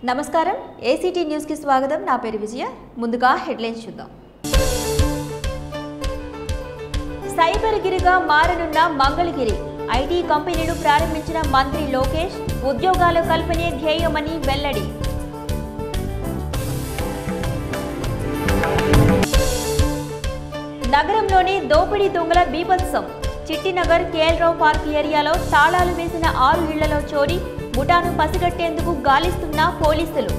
నమస్కారం ఏసీటీ న్యూస్కి స్వాగతం నా పేరు విజయ ముందుగా హెడ్లైన్స్ చూద్దాం సైబర్ గిరిగా మారనున్న మంగళగిరి ఐటీ కంపెనీలు ప్రారంభించిన మంత్రి లోకేష్ ఉద్యోగాల కల్పనే ధ్యేయమని వెల్లడి నగరంలోని దోపిడీ దొంగల బీభత్సం చిట్టినగర్ కేఎల్రావు పార్క్ ఏరియాలో తాళాలు వేసిన ఆరు ఇళ్లలో చోరీ ముఠాను పసిగట్టేందుకు గాలిస్తున్న పోలీసులు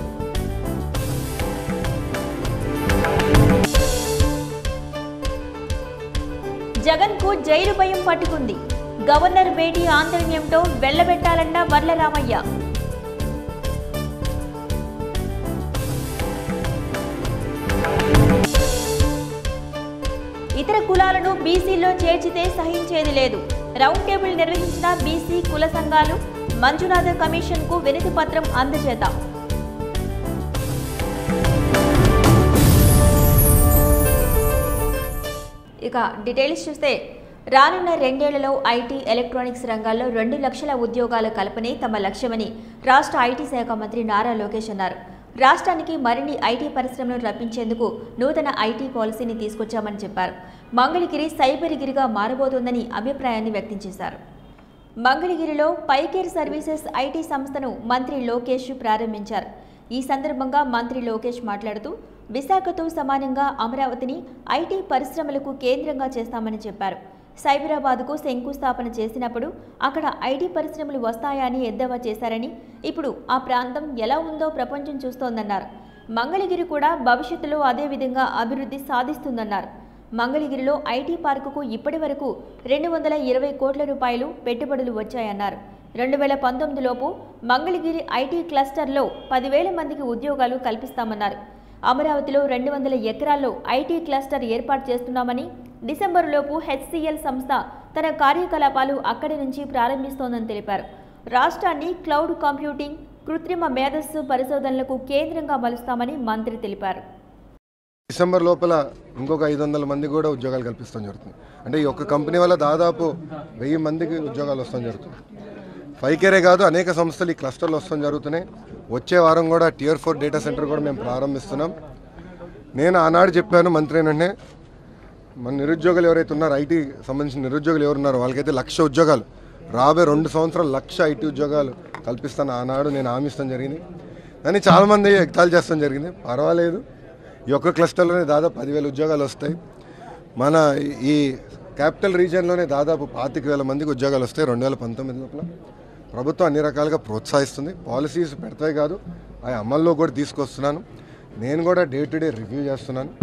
జగన్ కు జైలు భయం పట్టుకుంది గవర్నర్ భేటీ ఆంతర్యంతో వెళ్లబెట్టాలన్న వర్లరామయ్య ఇతర కులాలను బీసీలో చేర్చితే సహించేది లేదు రౌండ్ టేబుల్ నిర్వహించిన బీసీ కుల సంఘాలు మంజునాథ కమిషన్ కు వినతి పత్రం అందజేద్దాం ఇక డీటెయిల్స్ చూస్తే రానున్న రెండేళ్లలో ఐటీ ఎలక్ట్రానిక్స్ రంగాల్లో రెండు లక్షల ఉద్యోగాల కల్పనే తమ లక్ష్యమని రాష్ట్ర ఐటీ శాఖ మంత్రి నారా లోకేష్ అన్నారు రాష్ట్రానికి మరిన్ని ఐటీ పరిశ్రమలను రప్పించేందుకు నూతన ఐటీ పాలసీని తీసుకొచ్చామని చెప్పారు మంగళగిరి సైబర్ గిరిగా మారబోతోందని అభిప్రాయాన్ని వ్యక్తం చేశారు మంగళగిరిలో పైకేర్ సర్వీసెస్ ఐటీ సంస్థను మంత్రి లోకేష్ ప్రారంభించారు ఈ సందర్భంగా మంత్రి లోకేష్ మాట్లాడుతూ విశాఖతో సమానంగా అమరావతిని ఐటీ పరిశ్రమలకు కేంద్రంగా చేస్తామని చెప్పారు సైబరాబాద్కు శంకుస్థాపన చేసినప్పుడు అక్కడ ఐటీ పరిశ్రమలు వస్తాయా అని ఎద్దేవా చేశారని ఇప్పుడు ఆ ప్రాంతం ఎలా ఉందో ప్రపంచం చూస్తోందన్నారు మంగళగిరి కూడా భవిష్యత్తులో అదే విధంగా అభివృద్ధి సాధిస్తుందన్నారు మంగళగిరిలో ఐటీ పార్కుకు ఇప్పటి వరకు రెండు వందల ఇరవై కోట్ల రూపాయలు పెట్టుబడులు వచ్చాయన్నారు రెండు వేల పంతొమ్మిదిలోపు మంగళగిరి ఐటీ క్లస్టర్లో పదివేల మందికి ఉద్యోగాలు కల్పిస్తామన్నారు అమరావతిలో రెండు వందల ఎకరాల్లో ఐటీ క్లస్టర్ ఏర్పాటు చేస్తున్నామని డిసెంబరులోపు హెచ్సిఎల్ సంస్థ తన కార్యకలాపాలు అక్కడి నుంచి ప్రారంభిస్తోందని తెలిపారు రాష్ట్రాన్ని క్లౌడ్ కంప్యూటింగ్ కృత్రిమ మేధస్సు పరిశోధనలకు కేంద్రంగా మలుస్తామని మంత్రి తెలిపారు డిసెంబర్ లోపల ఇంకొక ఐదు వందల మంది కూడా ఉద్యోగాలు కల్పిస్తాం జరుగుతుంది అంటే ఈ ఒక్క కంపెనీ వల్ల దాదాపు వెయ్యి మందికి ఉద్యోగాలు వస్తాం జరుగుతుంది ఫైకేరే కాదు అనేక సంస్థలు ఈ క్లస్టర్లు వస్తాం జరుగుతున్నాయి వచ్చే వారం కూడా టియర్ ఫోర్ డేటా సెంటర్ కూడా మేము ప్రారంభిస్తున్నాం నేను ఆనాడు చెప్పాను మంత్రి ఏంటంటే మన నిరుద్యోగులు ఎవరైతే ఉన్నారో ఐటీ సంబంధించిన నిరుద్యోగులు ఎవరున్నారో వాళ్ళకైతే లక్ష ఉద్యోగాలు రాబోయే రెండు సంవత్సరాలు లక్ష ఐటీ ఉద్యోగాలు కల్పిస్తాను ఆనాడు నేను హామీ ఇస్తాం జరిగింది కానీ చాలామంది ఎగతాలు చేస్తాం జరిగింది పర్వాలేదు ఈ ఒక్క క్లస్టర్లోనే దాదాపు పదివేల ఉద్యోగాలు వస్తాయి మన ఈ క్యాపిటల్ రీజియన్లోనే దాదాపు పాతిక వేల మందికి ఉద్యోగాలు వస్తాయి రెండు వేల పంతొమ్మిది లోపల ప్రభుత్వం అన్ని రకాలుగా ప్రోత్సహిస్తుంది పాలసీస్ పెడతాయి కాదు అవి అమల్లో కూడా తీసుకొస్తున్నాను నేను కూడా డే టు డే రివ్యూ చేస్తున్నాను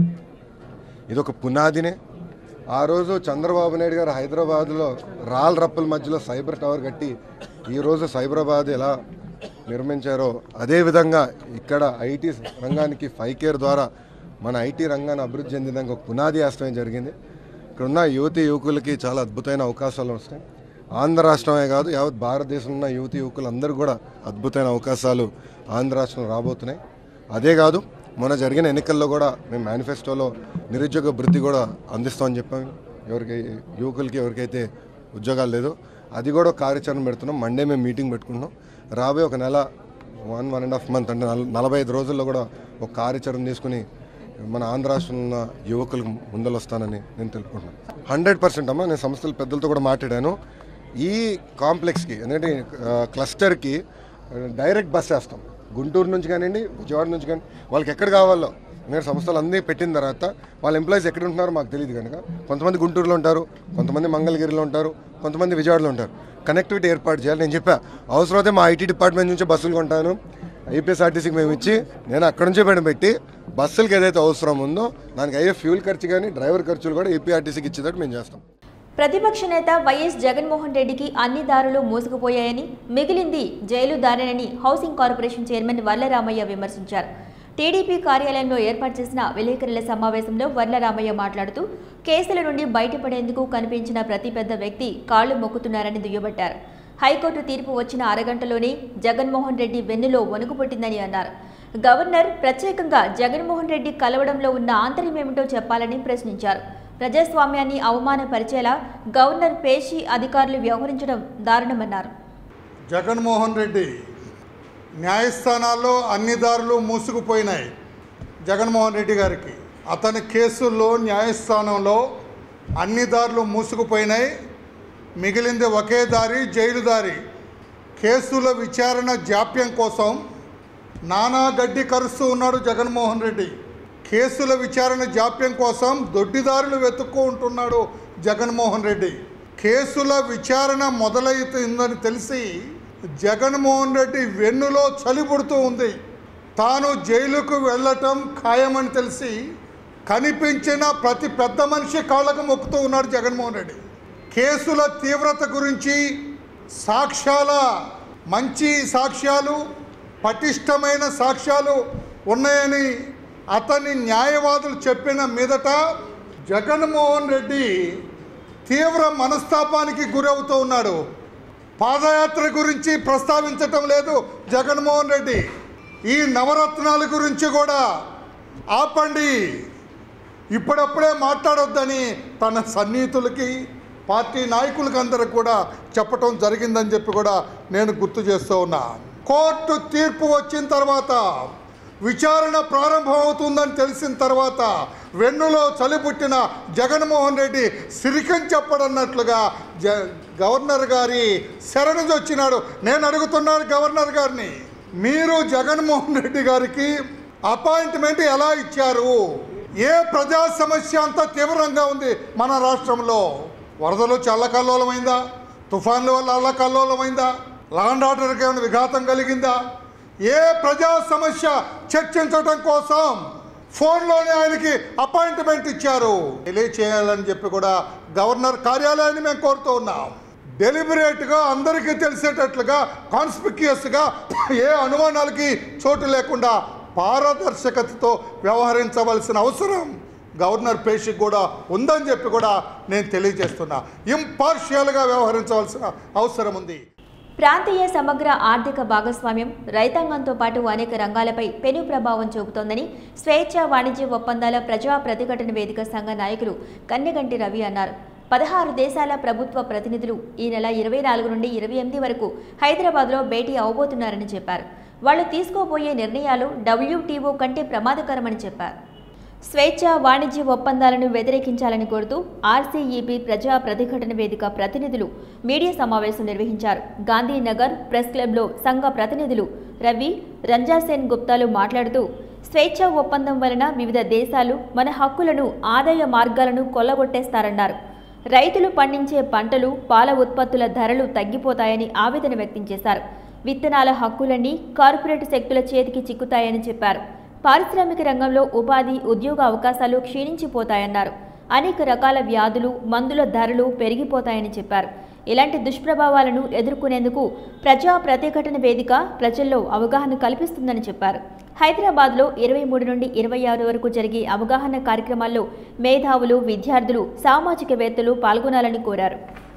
ఇది ఒక పునాదినే ఆ రోజు చంద్రబాబు నాయుడు గారు హైదరాబాద్లో రాల్ రప్పల మధ్యలో సైబర్ టవర్ కట్టి ఈరోజు సైబరాబాద్ ఎలా నిర్మించారో అదేవిధంగా ఇక్కడ ఐటీ రంగానికి ఫైవ్ కేర్ ద్వారా మన ఐటీ రంగాన్ని అభివృద్ధి చెందినందుకు ఒక పునాది వేస్తమే జరిగింది ఇక్కడ ఉన్న యువతి యువకులకి చాలా అద్భుతమైన అవకాశాలు వస్తాయి ఆంధ్ర రాష్ట్రమే కాదు యావత్ భారతదేశంలో ఉన్న యువతి యువకులందరూ కూడా అద్భుతమైన అవకాశాలు ఆంధ్ర రాష్ట్రం రాబోతున్నాయి అదే కాదు మొన్న జరిగిన ఎన్నికల్లో కూడా మేము మేనిఫెస్టోలో నిరుద్యోగ వృద్ధి కూడా అందిస్తామని చెప్పాం ఎవరికి యువకులకి ఎవరికైతే ఉద్యోగాలు లేదో అది కూడా ఒక కార్యాచరణ పెడుతున్నాం మండే మేము మీటింగ్ పెట్టుకుంటున్నాం రాబోయే ఒక నెల one one and half month అంటే నల- నలభై ఐదు రోజుల్లో కూడా ఒక కార్యాచరణ తీసుకుని మన ఆంధ్ర రాష్ట్రంలో ఉన్న యువకులకు ముందలు వస్తానని నేను తెలుపుకుంటున్నాను హండ్రెడ్ పర్సెంట్ అమ్మా నేను సంస్థల పెద్దలతో కూడా మాట్లాడాను ఈ కాంప్లెక్స్కి ఎందుకంటే ఆ, క్లస్టర్కి ఆ, డైరెక్ట్ బస్ వేస్తాం గుంటూరు నుంచి కానివ్వండి విజయవాడ నుంచి కానీ వాళ్ళకి ఎక్కడ కావాలో నేను సంస్థలు అన్నీ పెట్టిన తర్వాత వాళ్ళ ఎంప్లాయీస్ ఎక్కడ ఉంటున్నారో మాకు తెలియదు కనుక కొంతమంది గుంటూరులో ఉంటారు కొంతమంది మంగళగిరిలో ఉంటారు కొంతమంది విజయవాడలో ఉంటారు కనెక్టివిటీ ఏర్పాటు చేయాలి నేను చెప్పా అవసరమైతే మా ఐటీ డిపార్ట్మెంట్ నుంచి బస్సులు కొంటాను ఐపీఎస్ఆర్టీసీకి మేము ఇచ్చి నేను అక్కడ నుంచే పెట్టి పెట్టి బస్సులకి ఏదైతే అవసరం ఉందో దానికి అయ్యే ఫ్యూల్ ఖర్చు కానీ డ్రైవర్ ఖర్చులు కూడా ఏపీఆర్టీసీకి ఇచ్చేటట్టు మేము చేస్తాం ప్రతిపక్ష నేత వైఎస్ జగన్మోహన్ రెడ్డికి అన్ని దారులు మూసుకుపోయాయని మిగిలింది జైలు దారేనని హౌసింగ్ కార్పొరేషన్ చైర్మన్ వర్లరామయ్య విమర్శించారు టీడీపీ కార్యాలయంలో ఏర్పాటు చేసిన విలేకరుల సమావేశంలో వర్లరామయ్య మాట్లాడుతూ కేసుల నుండి బయటపడేందుకు కనిపించిన ప్రతి పెద్ద వ్యక్తి కాళ్లు మొక్కుతున్నారని దుయ్యబట్టారు హైకోర్టు తీర్పు వచ్చిన అరగంటలోనే జగన్మోహన్ రెడ్డి వెన్నులో వణుకు పుట్టిందని అన్నారు గవర్నర్ ప్రత్యేకంగా జగన్మోహన్ రెడ్డి కలవడంలో ఉన్న ఆంతర్యమేమిటో చెప్పాలని ప్రశ్నించారు ప్రజాస్వామ్యాన్ని అవమానపరిచేలా గవర్నర్ పేషి అధికారులు వ్యవహరించడం దారుణమన్నారు జగన్మోహన్ రెడ్డి న్యాయస్థానాల్లో అన్ని దారులు మూసుకుపోయినాయి జగన్మోహన్ రెడ్డి గారికి అతని కేసుల్లో న్యాయస్థానంలో అన్ని దారులు మూసుకుపోయినాయి మిగిలింది ఒకే దారి జైలు దారి కేసుల విచారణ జాప్యం కోసం నానా గడ్డి కరుస్తూ ఉన్నాడు జగన్మోహన్ రెడ్డి కేసుల విచారణ జాప్యం కోసం దొడ్డిదారులు వెతుక్కు ఉంటున్నాడు జగన్మోహన్ రెడ్డి కేసుల విచారణ మొదలవుతుందని తెలిసి జగన్మోహన్ రెడ్డి వెన్నులో చలిపుడుతూ ఉంది తాను జైలుకు వెళ్ళటం ఖాయమని తెలిసి కనిపించిన ప్రతి పెద్ద మనిషి కాళ్ళకు మొక్కుతూ ఉన్నాడు జగన్మోహన్ రెడ్డి కేసుల తీవ్రత గురించి సాక్ష్యాల మంచి సాక్ష్యాలు పటిష్టమైన సాక్ష్యాలు ఉన్నాయని అతని న్యాయవాదులు చెప్పిన మీదట జగన్మోహన్ రెడ్డి తీవ్ర మనస్తాపానికి గురవుతూ ఉన్నాడు పాదయాత్ర గురించి ప్రస్తావించటం లేదు జగన్మోహన్ రెడ్డి ఈ నవరత్నాల గురించి కూడా ఆపండి ఇప్పుడప్పుడే మాట్లాడొద్దని తన సన్నిహితులకి పార్టీ నాయకులకి అందరికి కూడా చెప్పటం జరిగిందని చెప్పి కూడా నేను గుర్తు చేస్తూ ఉన్నా కోర్టు తీర్పు వచ్చిన తర్వాత విచారణ ప్రారంభమవుతుందని తెలిసిన తర్వాత వెన్నులో చలిపుట్టిన జగన్మోహన్ రెడ్డి సిరికం చెప్పడన్నట్లుగా జ గవర్నర్ గారి శరణుజొచ్చినాడు నేను అడుగుతున్నాను గవర్నర్ గారిని మీరు జగన్మోహన్ రెడ్డి గారికి అపాయింట్మెంట్ ఎలా ఇచ్చారు ఏ ప్రజా సమస్య అంత తీవ్రంగా ఉంది మన రాష్ట్రంలో వరదలు చల్లకల్లోలమైందా తుఫాన్ల వల్ల అల్లకల్లోలమైందా లాండ్ ఆర్డర్కి ఏమైనా విఘాతం కలిగిందా ఏ ప్రజా సమస్య చర్చించడం కోసం ఫోన్లోనే ఆయనకి అపాయింట్మెంట్ ఇచ్చారు తెలియచేయాలని చెప్పి కూడా గవర్నర్ కార్యాలయాన్ని మేము కోరుతూ ఉన్నాం డెలిబరేట్గా అందరికీ తెలిసేటట్లుగా కాన్స్పిక్యూస్గా ఏ అనుమానాలకి చోటు లేకుండా పారదర్శకతతో వ్యవహరించవలసిన అవసరం గవర్నర్ పేషికి కూడా ఉందని చెప్పి కూడా నేను తెలియజేస్తున్నా ఇంపార్షియల్గా వ్యవహరించవలసిన అవసరం ఉంది ప్రాంతీయ సమగ్ర ఆర్థిక భాగస్వామ్యం రైతాంగంతో పాటు అనేక రంగాలపై పెను ప్రభావం చూపుతోందని స్వేచ్ఛ వాణిజ్య ఒప్పందాల ప్రజా ప్రతిఘటన వేదిక సంఘ నాయకులు కన్నెగంటి రవి అన్నారు పదహారు దేశాల ప్రభుత్వ ప్రతినిధులు ఈ నెల ఇరవై నాలుగు నుండి ఇరవై ఎనిమిది వరకు హైదరాబాద్లో భేటీ అవబోతున్నారని చెప్పారు వాళ్ళు తీసుకోబోయే నిర్ణయాలు డబ్ల్యూటీఓ కంటే ప్రమాదకరమని చెప్పారు స్వేచ్ఛ వాణిజ్య ఒప్పందాలను వ్యతిరేకించాలని కోరుతూ ఆర్సీఈపీ ప్రజా ప్రతిఘటన వేదిక ప్రతినిధులు మీడియా సమావేశం నిర్వహించారు గాంధీనగర్ ప్రెస్ క్లబ్లో సంఘ ప్రతినిధులు రవి రంజాసేన్ గుప్తాలు మాట్లాడుతూ స్వేచ్ఛ ఒప్పందం వలన వివిధ దేశాలు మన హక్కులను ఆదాయ మార్గాలను కొల్లగొట్టేస్తారన్నారు రైతులు పండించే పంటలు పాల ఉత్పత్తుల ధరలు తగ్గిపోతాయని ఆవేదన వ్యక్తం చేశారు విత్తనాల హక్కులన్నీ కార్పొరేట్ శక్తుల చేతికి చిక్కుతాయని చెప్పారు పారిశ్రామిక రంగంలో ఉపాధి ఉద్యోగ అవకాశాలు క్షీణించిపోతాయన్నారు అనేక రకాల వ్యాధులు మందుల ధరలు పెరిగిపోతాయని చెప్పారు ఇలాంటి దుష్ప్రభావాలను ఎదుర్కొనేందుకు ప్రజా ప్రతిఘటన వేదిక ప్రజల్లో అవగాహన కల్పిస్తుందని చెప్పారు హైదరాబాద్లో ఇరవై మూడు నుండి ఇరవై ఆరు వరకు జరిగే అవగాహన కార్యక్రమాల్లో మేధావులు విద్యార్థులు సామాజికవేత్తలు పాల్గొనాలని కోరారు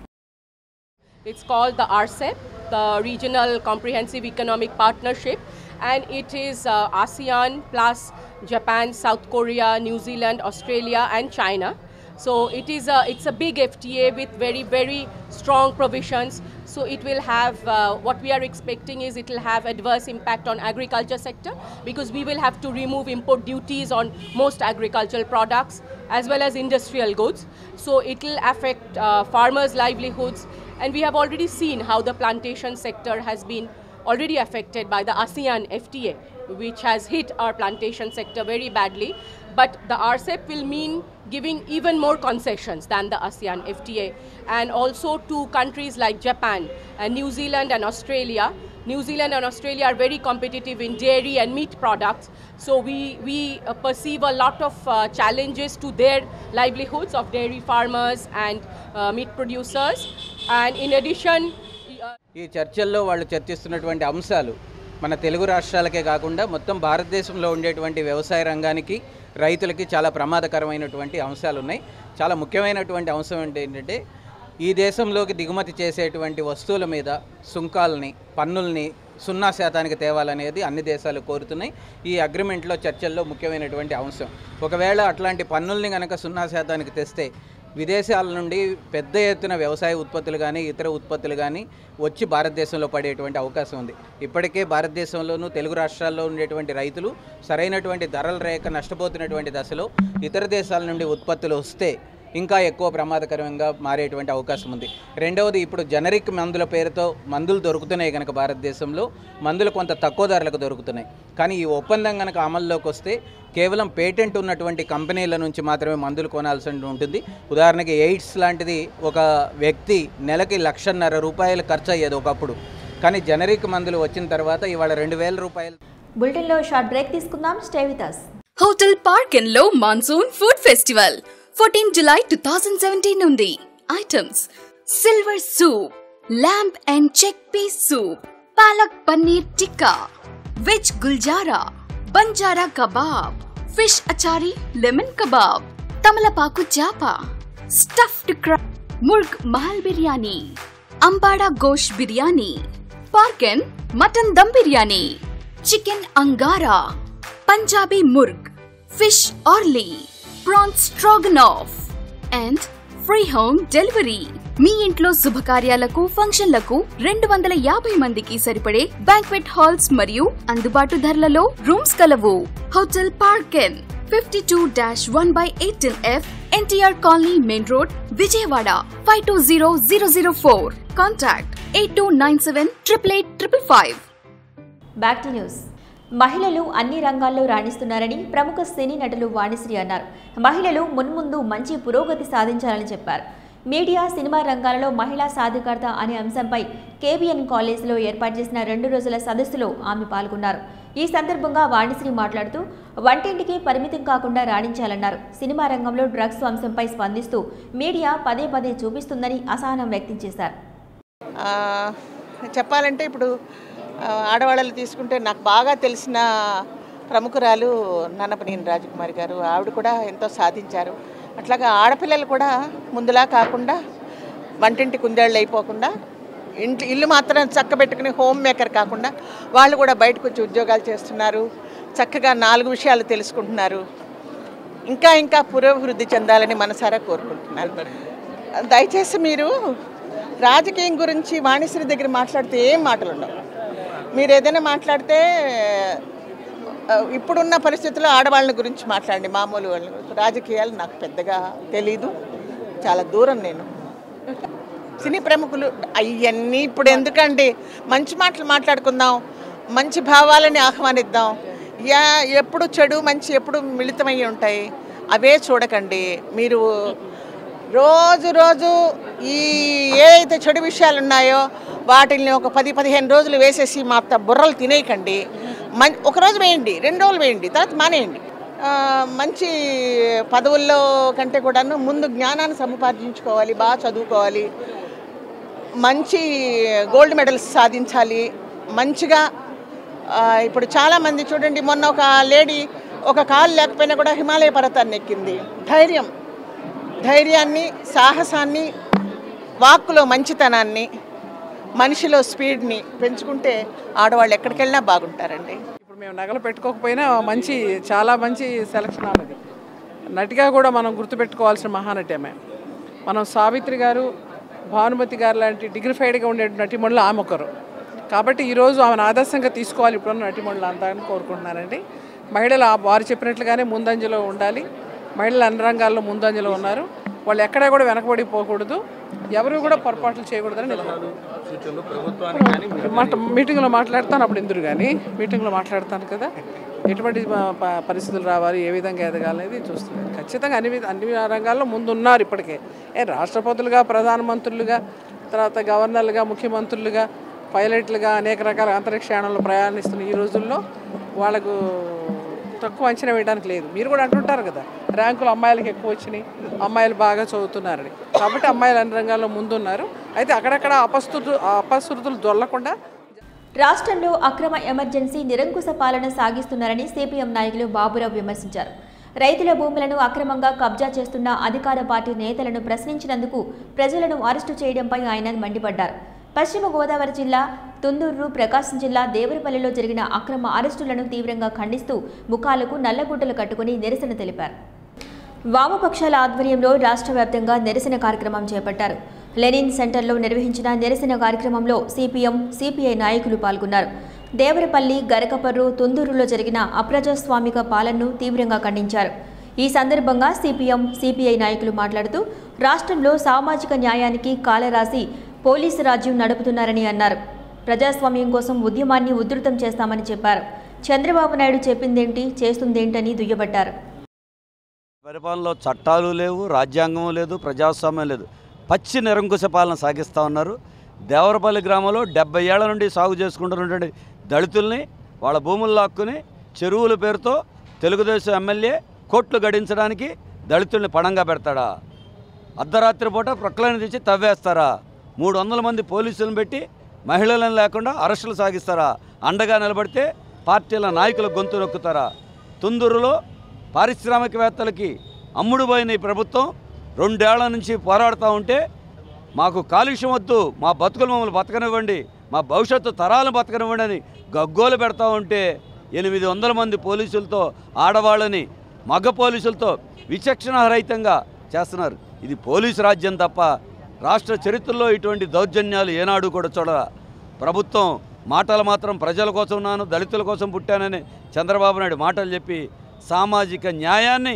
It's called the RCEP, the Regional Comprehensive Economic Partnership, and it is uh, ASEAN plus Japan, South Korea, New Zealand, Australia, and China. So it is a it's a big FTA with very very strong provisions. So it will have uh, what we are expecting is it will have adverse impact on agriculture sector because we will have to remove import duties on most agricultural products as well as industrial goods. So it will affect uh, farmers' livelihoods, and we have already seen how the plantation sector has been already affected by the ASEAN FTA, which has hit our plantation sector very badly. But the RCEP will mean giving even more concessions than the ASEAN FTA, and also to countries like Japan and New Zealand and Australia. New Zealand and Australia are very competitive in dairy and meat products, so we, we uh, perceive a lot of uh, challenges to their livelihoods of dairy farmers and uh, meat producers. And in addition, uh, ఈ చర్చల్లో వాళ్ళు చర్చిస్తున్నటువంటి అంశాలు మన తెలుగు రాష్ట్రాలకే కాకుండా మొత్తం భారతదేశంలో ఉండేటువంటి వ్యవసాయ రంగానికి రైతులకి చాలా ప్రమాదకరమైనటువంటి అంశాలు ఉన్నాయి చాలా ముఖ్యమైనటువంటి అంశం ఏంటి ఏంటంటే ఈ దేశంలోకి దిగుమతి చేసేటువంటి వస్తువుల మీద సుంకాలని పన్నుల్ని సున్నా శాతానికి తేవాలనేది అన్ని దేశాలు కోరుతున్నాయి ఈ అగ్రిమెంట్లో చర్చల్లో ముఖ్యమైనటువంటి అంశం ఒకవేళ అట్లాంటి పన్నుల్ని కనుక సున్నా శాతానికి తెస్తే విదేశాల నుండి పెద్ద ఎత్తున వ్యవసాయ ఉత్పత్తులు కానీ ఇతర ఉత్పత్తులు కానీ వచ్చి భారతదేశంలో పడేటువంటి అవకాశం ఉంది ఇప్పటికే భారతదేశంలోనూ తెలుగు రాష్ట్రాల్లో ఉండేటువంటి రైతులు సరైనటువంటి ధరల రేఖ నష్టపోతున్నటువంటి దశలో ఇతర దేశాల నుండి ఉత్పత్తులు వస్తే ఇంకా ఎక్కువ ప్రమాదకరంగా మారేటువంటి అవకాశం ఉంది రెండవది ఇప్పుడు జనరిక్ మందుల పేరుతో మందులు దొరుకుతున్నాయి కనుక భారతదేశంలో మందులు కొంత తక్కువ ధరలకు దొరుకుతున్నాయి కానీ ఈ ఒప్పందం కనుక అమల్లోకి వస్తే కేవలం పేటెంట్ ఉన్నటువంటి కంపెనీల నుంచి మాత్రమే మందులు కొనాల్సి ఉంటుంది ఉదాహరణకి ఎయిడ్స్ లాంటిది ఒక వ్యక్తి నెలకి లక్షన్నర రూపాయలు ఖర్చు అయ్యేది ఒకప్పుడు కానీ జనరిక్ మందులు వచ్చిన తర్వాత ఇవాళ రెండు వేల రూపాయలు బులెటిన్లో షార్ట్ బ్రేక్ తీసుకుందాం stay with us hotel Parken లో monsoon food festival fourteen July two thousand seventeen నుండి items silver soup lamb and chickpeas soup palak paneer tikka veg Gulzara Banjara kebab fish achari lemon kebab తమలపాకు చాప stuffed crab murgh mahal biryani ambada gosht biryani Parken mutton dum biryani chicken angara Punjabi murgh fish orly prawns stroganoff and free home delivery మీ ఇంట్లో శుభకార్యాలకు ఫంక్షన్లకు రెండు వందల యాభై మందికి సరిపడే బ్యాంక్వెట్ హాల్స్ మరియు అందుబాటు ధరలలో రూమ్స్ కలవు hotel Parken fifty two dash one by eighteen F NTR colony main road Vijayawada five two zero zero zero four contact eight two nine seven triple eight triple five back to news మహిళలు అన్ని రంగాల్లో రాణిస్తున్నారని ప్రముఖ సినీ నటులు వాణిశ్రీ అన్నారు మహిళలు మున్ముందు మంచి పురోగతి సాధించాలని చెప్పారు మీడియా సినిమా రంగాలలో మహిళా సాధికారత అనే అంశంపై కేబిఎన్ కాలేజీలో ఏర్పాటు చేసిన రెండు రోజుల సదస్సులో ఆమె పాల్గొన్నారు ఈ సందర్భంగా వాణిశ్రీ మాట్లాడుతూ వంటింటికి పరిమితం కాకుండా రాణించాలన్నారు సినిమా రంగంలో డ్రగ్స్ అంశంపై స్పందిస్తూ మీడియా పదే పదే చూపిస్తుందని అసహనం వ్యక్తం చేశారు ఆ, చెప్పాలంటే ఇప్పుడు ఆ, ఆడవాళ్ళని తీసుకుంటే నాకు బాగా తెలిసిన ప్రముఖురాలు నన్నపనేని రాజకుమారి గారు ఆవిడ కూడా ఎంతో సాధించారు అట్లాగా ఆడపిల్లలు కూడా ముందులా కాకుండా వంటింటి కుందేళ్ళు అయిపోకుండా ఇంటి ఇల్లు మాత్రం చక్క పెట్టుకుని హోమ్ మేకర్ కాకుండా వాళ్ళు కూడా బయటకు వచ్చి ఉద్యోగాలు చేస్తున్నారు చక్కగా నాలుగు విషయాలు తెలుసుకుంటున్నారు ఇంకా ఇంకా పురోభివృద్ధి చెందాలని మనసారా కోరుకుంటున్నాను దయచేసి మీరు రాజకీయం గురించి వాణిశ్రీ దగ్గర మాట్లాడితే ఏం మాటలు ఉండవు మీరు ఏదైనా మాట్లాడితే ఆ, ఇప్పుడున్న పరిస్థితుల్లో ఆడవాళ్ళ గురించి మాట్లాడండి మామూలు వాళ్ళ గురించి రాజకీయాలు నాకు పెద్దగా తెలీదు చాలా దూరం నేను సినీ ప్రముఖులు అవన్నీ ఇప్పుడు ఎందుకండి మంచి మాటలు మాట్లాడుకుందాం మంచి భావాలని ఆహ్వానిద్దాం యా ఎప్పుడు చెడు మంచి ఎప్పుడు మిళితమై ఉంటాయి అవే చూడకండి మీరు రోజు రోజు ఈ ఏ అయితే చెడు విషయాలు ఉన్నాయో వాటిని ఒక పది పదిహేను రోజులు వేసేసి మా త- బుర్రలు తినేయకండి మం ఒకరోజు వేయండి రెండు రోజులు వేయండి తర్వాత మానేయండి ఆ, మంచి పదవుల్లో కంటే కూడాను ముందు జ్ఞానాన్ని సముపార్జించుకోవాలి బాగా చదువుకోవాలి మంచి గోల్డ్ మెడల్స్ సాధించాలి మంచిగా ఆ, ఇప్పుడు చాలామంది చూడండి మొన్న ఒక లేడీ ఒక కాలు లేకపోయినా కూడా హిమాలయ పర్వతాన్ని ఎక్కింది ధైర్యం ధైర్యాన్ని సాహసాన్ని వాక్కులో మంచితనాన్ని మనిషిలో స్పీడ్ని పెంచుకుంటే ఆడవాళ్ళు ఎక్కడికి వెళ్ళినా బాగుంటారండి ఇప్పుడు మేము నగలు పెట్టుకోకపోయినా మంచి చాలా మంచి సెలక్షన్ ఆమెది నటిగా కూడా మనం గుర్తుపెట్టుకోవాల్సిన మహానటి ఆమె మనం సావిత్రి గారు భానుమతి గారు లాంటి డిగ్నిఫైడ్గా ఉండే నటిమణులు ఆమె ఒకరు కాబట్టి ఈరోజు ఆమెను ఆదర్శంగా తీసుకోవాలి ఇప్పుడున్న నటిమణులు అంతా అని కోరుకుంటున్నానండి మహిళలు ఆ- వారు చెప్పినట్లుగానే ముందంజలో ఉండాలి మహిళలు అన్ని రంగాల్లో ముందంజలో ఉన్నారు వాళ్ళు ఎక్కడా కూడా వెనకబడిపోకూడదు ఎవరు కూడా పొరపాట్లు చేయకూడదని నేను మాట మీటింగ్లో మాట్లాడతాను అప్పుడు ఎందురు కానీ మీటింగ్లో మాట్లాడతాను కదా ఎటువంటి ప- ప- పరిస్థితులు రావాలి ఏ విధంగా ఎదగాలనేది చూస్తున్నాను ఖచ్చితంగా అన్ని విధ- అన్ని రంగాల్లో ముందున్నారు ఇప్పటికే ఏ రాష్ట్రపతులుగా ప్రధానమంత్రులుగా తర్వాత గవర్నర్లుగా ముఖ్యమంత్రులుగా పైలట్లుగా అనేక రకాల అంతరిక్ష యానంలో ప్రయాణిస్తున్న ఈ రోజుల్లో వాళ్ళకు తక్కువ అంచనా వేయడానికి లేదు మీరు కూడా అంటుంటారు కదా ర్యాంకులు అమ్మాయిలకి ఎక్కువ వచ్చినాయి అమ్మాయిలు బాగా చదువుతున్నారని కాబట్టి అమ్మాయిలు అన్ని రంగాల్లో ముందున్నారు అయితే అక్కడక్కడ అపస్తులు అపశృతులు దొల్లకుండా రాష్ట్రంలో అక్రమ ఎమర్జెన్సీ నిరంకుశ పాలన సాగిస్తున్నారని సిపిఎం నాయకులు బాబురావు విమర్శించారు రైతుల భూములను అక్రమంగా కబ్జా చేస్తున్న అధికార పార్టీ నేతలను ప్రశ్నించినందుకు ప్రజలను అరెస్టు చేయడంపై ఆయన మండిపడ్డారు పశ్చిమ గోదావరి జిల్లా తుందూరు ప్రకాశం జిల్లా దేవరపల్లిలో జరిగిన అక్రమ అరెస్టులను తీవ్రంగా ఖండిస్తూ ముఖాలకు నల్లగుడ్డలు కట్టుకుని నిరసన తెలిపారు వామపక్షాల ఆధ్వర్యంలో రాష్ట్ర వ్యాప్తంగా నిరసన కార్యక్రమం చేపట్టారు లెనిన్ సెంటర్లో నిర్వహించిన నిరసన కార్యక్రమంలో సిపిఎం సిపిఐ నాయకులు పాల్గొన్నారు దేవరపల్లి గరకపర్రు తుందూరులో జరిగిన అప్రజాస్వామిక పాలనను తీవ్రంగా ఖండించారు ఈ సందర్భంగా సిపిఎం సిపిఐ నాయకులు మాట్లాడుతూ రాష్ట్రంలో సామాజిక న్యాయానికి కాలరాసి పోలీసు రాజ్యం నడుపుతున్నారని అన్నారు ప్రజాస్వామ్యం కోసం ఉద్యమాన్ని ఉధృతం చేస్తామని చెప్పారు చంద్రబాబు నాయుడు చెప్పిందేంటి చేస్తుందేంటని దుయ్యబట్టారు పరిపాలనలో చట్టాలు లేవు రాజ్యాంగం లేదు ప్రజాస్వామ్యం లేదు పచ్చి నిరంకుశ పాలన సాగిస్తూ ఉన్నారు దేవరపల్లి గ్రామంలో డెబ్బై ఏళ్ల నుండి సాగు చేసుకుంటున్నటువంటి దళితుల్ని వాళ్ళ భూములు లాక్కుని చెరువుల పేరుతో తెలుగుదేశం ఎమ్మెల్యే కోట్లు గడించడానికి దళితుల్ని పణంగా పెడతాడా అర్ధరాత్రి పూట ప్రక్కలను తెచ్చి తవ్వేస్తారా మూడు వందల మంది పోలీసులను పెట్టి మహిళలను లేకుండా అరెస్టులు సాగిస్తారా అండగా నిలబడితే పార్టీల నాయకుల గొంతు నొక్కుతారా తుందూరులో పారిశ్రామికవేత్తలకి అమ్ముడు పోయిన ఈ ప్రభుత్వం రెండేళ్ల నుంచి పోరాడుతూ ఉంటే మాకు కాలుష్యం వద్దు మా బతుకులు మమ్మల్ని బతకనివ్వండి మా భవిష్యత్తు తరాలను బతకనివ్వండి అని గగ్గోలు పెడతా ఉంటే ఎనిమిది వందల మంది పోలీసులతో ఆడవాళ్ళని మగ పోలీసులతో విచక్షణారహితంగా చేస్తున్నారు ఇది పోలీసు రాజ్యం తప్ప రాష్ట్ర చరిత్రలో ఇటువంటి దౌర్జన్యాలు ఏనాడు కూడా చూడరా ప్రభుత్వం మాటలు మాత్రం ప్రజల కోసం ఉన్నాను దళితుల కోసం పుట్టానని చంద్రబాబు నాయుడు మాటలు చెప్పి సామాజిక న్యాయాన్ని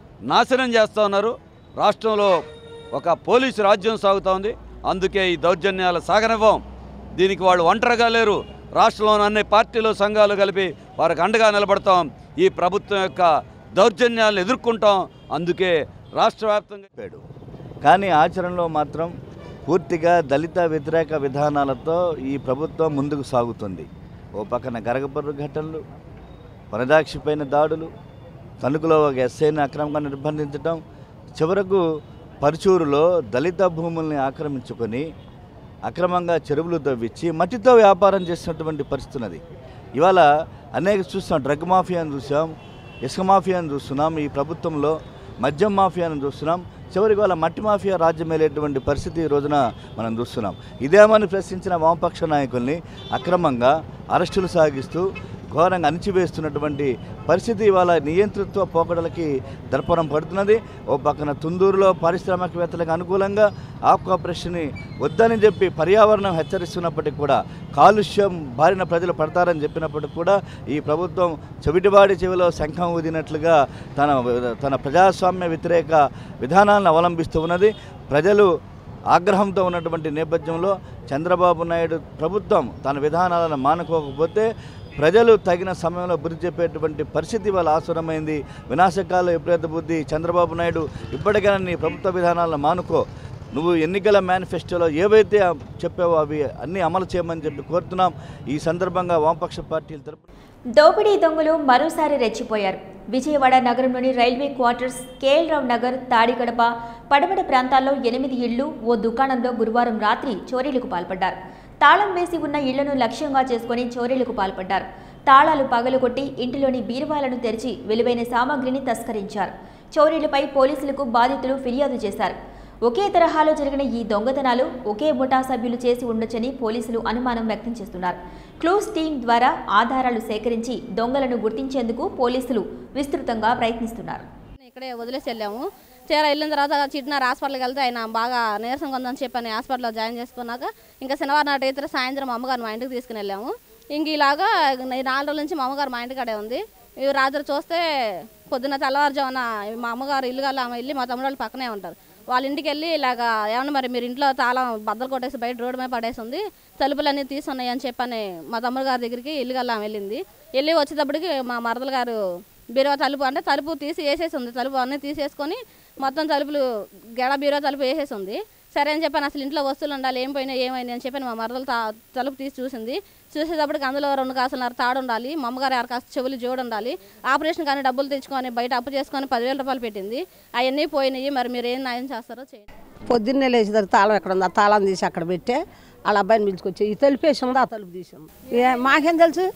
నాశనం చేస్తూ ఉన్నారు రాష్ట్రంలో ఒక పోలీసు రాజ్యం సాగుతూ ఉంది అందుకే ఈ దౌర్జన్యాలు సాగనివ్వం దీనికి వాళ్ళు ఒంటరిగా లేరు రాష్ట్రంలోని అన్ని పార్టీలు సంఘాలు కలిపి వారికి అండగా నిలబడతాం ఈ ప్రభుత్వం యొక్క దౌర్జన్యాలను ఎదుర్కొంటాం అందుకే రాష్ట్ర వ్యాప్తంగా చెప్పాడు కానీ ఆచరణలో మాత్రం పూర్తిగా దళిత వ్యతిరేక విధానాలతో ఈ ప్రభుత్వం ముందుకు సాగుతుంది ఓ పక్కన గరగపర్రు ఘటనలు వనదాక్షిపైన దాడులు తణుకులో ఒక ఎస్ఐని అక్రమంగా నిర్బంధించడం చివరకు పరుచూరులో దళిత భూముల్ని ఆక్రమించుకొని అక్రమంగా చెరువులు తవ్వించి మట్టితో వ్యాపారం చేసినటువంటి పరిస్థితి ఉన్నది ఇవాళ అనేక చూస్తాం డ్రగ్ మాఫియాను చూసాం ఇసుక మాఫియాను చూస్తున్నాం ఈ ప్రభుత్వంలో మద్యం మాఫియాను చూస్తున్నాం చివరికి వాళ్ళ మట్టి మాఫియా రాజ్యం వెళ్ళేటువంటి పరిస్థితి ఈ రోజున మనం చూస్తున్నాం ఇదేమని ప్రశ్నించిన వామపక్ష నాయకుల్ని అక్రమంగా అరెస్టులు సాగిస్తూ ఘోరంగా అణిచివేస్తున్నటువంటి పరిస్థితి ఇవాళ నియంతృత్వ పోకడలకి దర్పణం పడుతున్నది ఓ పక్కన తుందూరులో పారిశ్రామికవేత్తలకు అనుకూలంగా ఆప్ ఆపరేషన్ని వద్దని చెప్పి పర్యావరణం హెచ్చరిస్తున్నప్పటికీ కూడా కాలుష్యం బారిన ప్రజలు పడతారని చెప్పినప్పటికీ కూడా ఈ ప్రభుత్వం చెవిటివాడి చెవిలో శంఖం ఊదినట్లుగా తన తన ప్రజాస్వామ్య వ్యతిరేక విధానాలను అవలంబిస్తూ ఉన్నది ప్రజలు ఆగ్రహంతో ఉన్నటువంటి నేపథ్యంలో చంద్రబాబు నాయుడు ప్రభుత్వం తన విధానాలను మానుకోకపోతే ప్రజలు తగిన సమయంలో బుద్ధి చెప్పేటువంటి పరిస్థితి వాళ్ళ ఆసురమైంది వినాశకాల విపరీత బుద్ధి చంద్రబాబు నాయుడు ఇప్పటికైనా నీ ప్రభుత్వ విధానాలను మానుకో నువ్వు ఎన్నికల మేనిఫెస్టోలో ఏవైతే చెప్పావో అవి అన్నీ అమలు చేయమని చెప్పి కోరుతున్నాం ఈ సందర్భంగా వామపక్ష పార్టీల తరపు దోపిడీ దొంగలు మరోసారి రెచ్చిపోయారు విజయవాడ నగరంలోని railway quarters KL Rao Nagar Tadigadapa Padamata ప్రాంతాల్లో ఎనిమిది ఇళ్లు ఓ దుకాణంలో గురువారం రాత్రి చోరీలకు పాల్పడ్డారు తాళం వేసి ఉన్న ఇళ్లను లక్ష్యంగా చేసుకుని చోరీలకు పాల్పడ్డారు తాళాలు పగలగొట్టి ఇంటిలోని బీరువాలను తెరిచి విలువైన సామాగ్రిని తస్కరించారు చోరీలపై పోలీసులకు బాధితులు ఫిర్యాదు చేశారు ఒకే తరహాలో జరిగిన ఈ దొంగతనాలు ఒకే ముఠా సభ్యులు చేసి ఉండొచ్చని పోలీసులు అనుమానం వ్యక్తం చేస్తున్నారు క్లూస్ టీం ద్వారా ఆధారాలు సేకరించి దొంగలను గుర్తించేందుకు పోలీసులు విస్తృతంగా ప్రయత్నిస్తున్నారు ఇక్కడే వదిలేసి వెళ్ళాము తీరా వెళ్ళిన తర్వాత చిట్నార్ హాస్పిటల్కి వెళ్తే ఆయన బాగా నీరసంగా ఉందని చెప్పని హాస్పిటల్లో జాయిన్ చేసుకున్నాక ఇంకా శనివారం నాటి అయితే సాయంత్రం మా అమ్మగారు మా ఇంటికి తీసుకుని వెళ్ళాము ఇంక ఇలాగా ఈ నాలుగు రోజుల నుంచి మా అమ్మగారు మా ఇంటికాడే ఉంది ఇవి రాత్రి చూస్తే పొద్దున్న తెల్లవారుజామున మా అమ్మగారు ఇల్లు గల ఆమె వెళ్ళి మా తమ్ముడు వాళ్ళు పక్కనే ఉంటారు వాళ్ళ ఇంటికి వెళ్ళి ఇలాగా ఏమన్నా మరి మీరు ఇంట్లో తాళం బద్దలు కొట్టేసి బయట రోడ్డు మీద పడేసి ఉంది తలుపులన్నీ తీసున్నాయి అని చెప్పని మా తమ్ముడు గారి దగ్గరికి ఇల్లు గల ఆమె వెళ్ళింది వెళ్ళి వచ్చేటప్పటికి మా మరదలు గారు బీరువా తలుపు అంటే తలుపు తీసి వేసేసి ఉంది తలుపు అన్నీ తీసేసుకొని మొత్తం తలుపులు గెడ బీరువా తలుపు వేసేసి ఉంది సరే అని చెప్పాను అసలు ఇంట్లో వస్తువులు ఉండాలి ఏం పోయినాయి ఏమైంది అని చెప్పి మా మరదలు తా తలుపు తీసి చూసింది చూసేటప్పటికి అందులో రెండు కాసులున్నర తాడు ఉండాలి మా అమ్మగారు ఆరు కాసు చెవులు జోడు ఉండాలి ఆపరేషన్ కానీ డబ్బులు తెచ్చుకొని బయట అప్పు చేసుకొని పదివేల రూపాయలు పెట్టింది అవన్నీ పోయినాయి మరి మీరు ఏం న్యాయం చేస్తారో చేయండి పొద్దున్నే లేచేదారు తాళం ఎక్కడ ఉంది ఆ తాళం తీసి అక్కడ పెట్టే వాళ్ళ అబ్బాయిని పిలుచుకొచ్చి ఈ తలుపు వేసి ఉంది ఆ తలుపు తీసి ఉంది ఏ మాకేం తెలుసు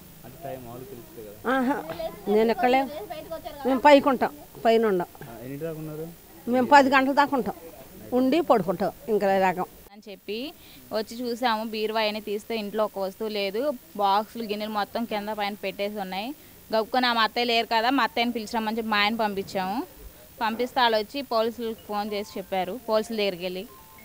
ఆహా, నేను ఎక్కడలే మేము పైకి ఉంటాం పైన ఉండం మేము పది గంటల దాకా ఉంటాం ఉండి పడుకుంటాం ఇంకా రకం అని చెప్పి వచ్చి చూసాము బీరువా అని తీస్తే ఇంట్లో ఒక వస్తువు లేదు బాక్సులు గిన్నెలు మొత్తం కింద పైన పెట్టేసి ఉన్నాయి గబుకొని ఆ మా అత్తయ్య లేరు కదా మా అత్తయ్యని పిలిచామని చెప్పి మా ఆయన పంపించాము పంపిస్తే వాళ్ళు వచ్చి పోలీసులకు ఫోన్ చేసి చెప్పారు పోలీసుల దగ్గరికి వెళ్ళి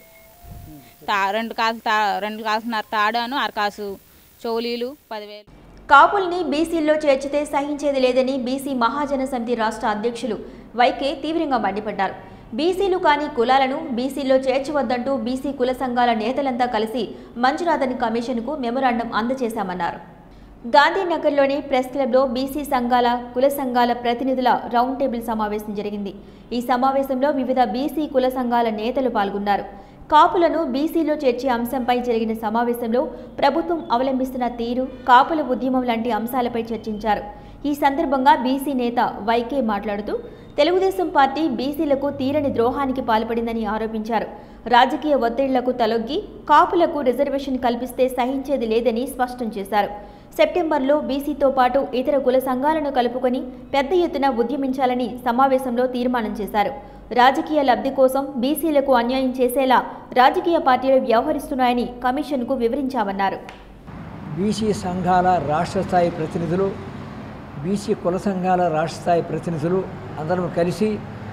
తా రెండు కాసు తా రెండు కాసున్నర తాడాను అరకాసు చౌలీలు పదివేలు కాపుల్ని బీసీల్లో చేర్చితే సహించేది లేదని బీసీ మహాజన సమితి రాష్ట్ర అధ్యక్షులు వైకే తీవ్రంగా మండిపడ్డారు బీసీలు కాని కులాలను బీసీల్లో చేర్చవద్దంటూ బీసీ కుల సంఘాల నేతలంతా కలిసి మంజునాథన్ కమిషన్కు మెమొరాండం అందజేశామన్నారు గాంధీనగర్లోని ప్రెస్ క్లబ్లో బీసీ సంఘాల కుల సంఘాల ప్రతినిధుల రౌండ్ టేబుల్ సమావేశం జరిగింది ఈ సమావేశంలో వివిధ బీసీ కుల సంఘాల నేతలు పాల్గొన్నారు కాపులను బీసీలో చేర్చే అంశంపై జరిగిన సమావేశంలో ప్రభుత్వం అవలంబిస్తున్న తీరు కాపుల ఉద్యమం లాంటి అంశాలపై చర్చించారు ఈ సందర్భంగా బీసీ నేత వైకే మాట్లాడుతూ తెలుగుదేశం పార్టీ బీసీలకు తీరని ద్రోహానికి పాల్పడిందని ఆరోపించారు రాజకీయ ఒత్తిళ్లకు తలొగ్గి కాపులకు రిజర్వేషన్ కల్పిస్తే సహించేది లేదని స్పష్టం చేశారు సెప్టెంబర్లో బీసీతో పాటు ఇతర కుల సంఘాలను కలుపుకొని పెద్ద ఎత్తున ఉద్యమించాలని సమావేశంలో తీర్మానం చేశారు రాజకీయ లబ్ధి కోసం బీసీలకు అన్యాయం చేసేలా రాజకీయ పార్టీలు వ్యవహరిస్తున్నాయని కమిషన్కు వివరించామన్నారు బీసీ సంఘాల రాష్ట్ర స్థాయి ప్రతినిధులు బీసీ కుల సంఘాల రాష్ట్ర స్థాయి ప్రతినిధులు అందరం కలిసి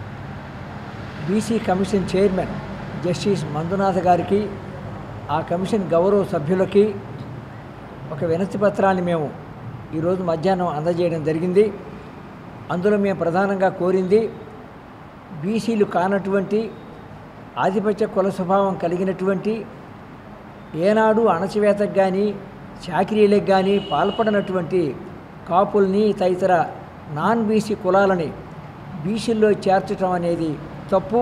BC commission chairman justice Manjunath గారికి ఆ కమిషన్ గౌరవ సభ్యులకి ఒక వినతి పత్రాన్ని మేము ఈరోజు మధ్యాహ్నం అందజేయడం జరిగింది అందులో మేము ప్రధానంగా కోరింది బీసీలు కానటువంటి ఆధిపత్య కుల స్వభావం కలిగినటువంటి ఏనాడు అణచివేతకు కానీ చాకరీలకు కానీ పాల్పడినటువంటి కాపుల్ని తదితర నాన్ బీసీ కులాలని బీసీల్లో చేర్చడం అనేది తప్పు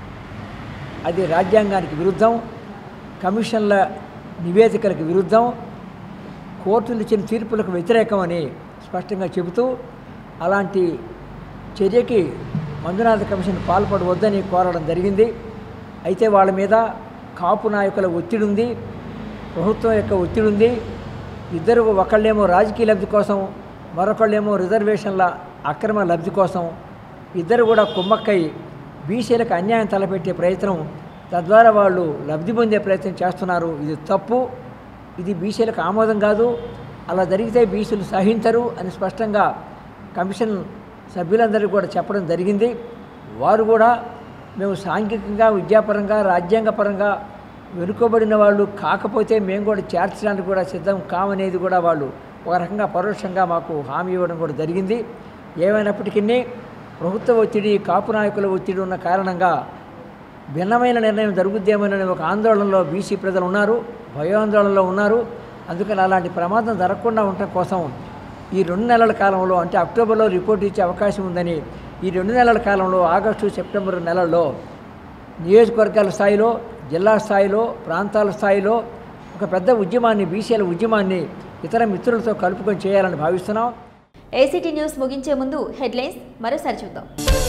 అది రాజ్యాంగానికి విరుద్ధం కమిషన్ల నివేదికలకు విరుద్ధం కోర్టులు ఇచ్చిన తీర్పులకు వ్యతిరేకమని స్పష్టంగా చెబుతూ అలాంటి చర్యకి మంజునాథ కమిషన్ పాల్పడవద్దని కోరడం జరిగింది అయితే వాళ్ళ మీద కాపు నాయకుల ఒత్తిడి ఉంది ప్రభుత్వం యొక్క ఒత్తిడి ఉంది ఇద్దరు ఒకళ్ళేమో రాజకీయ లబ్ధి కోసం మరొకళ్ళేమో రిజర్వేషన్ల అక్రమ లబ్ధి కోసం ఇద్దరు కూడా కుమ్మక్కై బీసీలకు అన్యాయం తలపెట్టే ప్రయత్నం తద్వారా వాళ్ళు లబ్ధి పొందే ప్రయత్నం చేస్తున్నారు ఇది తప్పు ఇది బీసీలకు ఆమోదం కాదు అలా జరిగితే బీసీలు సహించరు అని స్పష్టంగా కమిషన్ సభ్యులందరికీ కూడా చెప్పడం జరిగింది వారు కూడా మేము సాంఘికంగా విద్యాపరంగా రాజ్యాంగపరంగా వెనుకబడిన వాళ్ళు కాకపోతే మేము కూడా చేర్చడానికి కూడా సిద్ధం కామనేది కూడా వాళ్ళు ఒక రకంగా పరోక్షంగా మాకు హామీ ఇవ్వడం కూడా జరిగింది ఏమైనప్పటికీ ప్రభుత్వ ఒత్తిడి కాపు నాయకుల ఒత్తిడి ఉన్న కారణంగా భిన్నమైన నిర్ణయం జరుగుద్దేమోనని ఒక ఆందోళనలో బీసీ ప్రజలు ఉన్నారు భయాందోళనలో ఉన్నారు అందుకని అలాంటి ప్రమాదం జరగకుండా ఉండటం కోసం ఈ రెండు నెలల కాలంలో అంటే అక్టోబర్లో రిపోర్ట్ ఇచ్చే అవకాశం ఉందని ఈ రెండు నెలల కాలంలో ఆగస్టు సెప్టెంబర్ నెలల్లో నియోజకవర్గాల స్థాయిలో జిల్లా స్థాయిలో ప్రాంతాల స్థాయిలో ఒక పెద్ద ఉద్యమాన్ని బీసీల ఉద్యమాన్ని ఇతర మిత్రులతో కలుపుకొని చేయాలని భావిస్తున్నాం ఏసీటీ న్యూస్ ముగించే ముందు హెడ్లైన్స్ మరోసారి చూద్దాం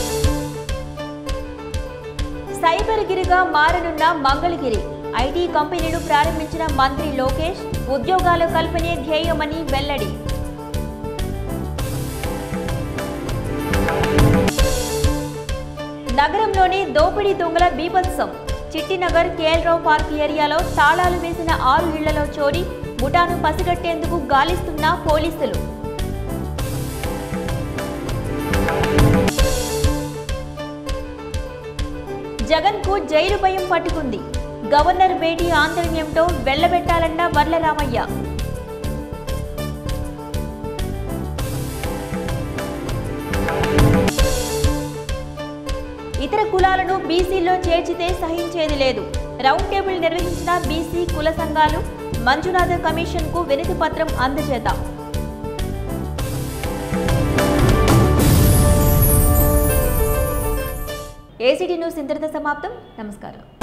సైబర్ గిరిగా మారనున్న మంగళగిరి ఐటీ కంపెనీలు ప్రారంభించిన మంత్రి లోకేష్ ఉద్యోగాల కల్పనే ధ్యేయమని వెల్లడి నగరంలోని దోపిడీ దొంగల బీభత్సం చిట్టినగర్ కేఎల్రావు పార్క్ ఏరియాలో తాళాలు వేసిన ఆరు ఇళ్లలో చోరీ ముఠాను పసిగట్టేందుకు గాలిస్తున్న పోలీసులు జగన్ కు జైలు భయం పట్టుకుంది గవర్నర్ భేటీ ఆంతర్యంతో వెళ్లబెట్టాలన్న వర్లరామయ్య ఇతర కులాలను బీసీలో చేర్చితే సహించేది లేదు రౌండ్ టేబుల్ నిర్వహించిన బీసీ కుల సంఘాలు మంజునాథ కమిషన్ కు వినతి పత్రం అందజేద్దాం ఏసీటీ న్యూస్ ఇంతటితో సమాప్తం నమస్కారం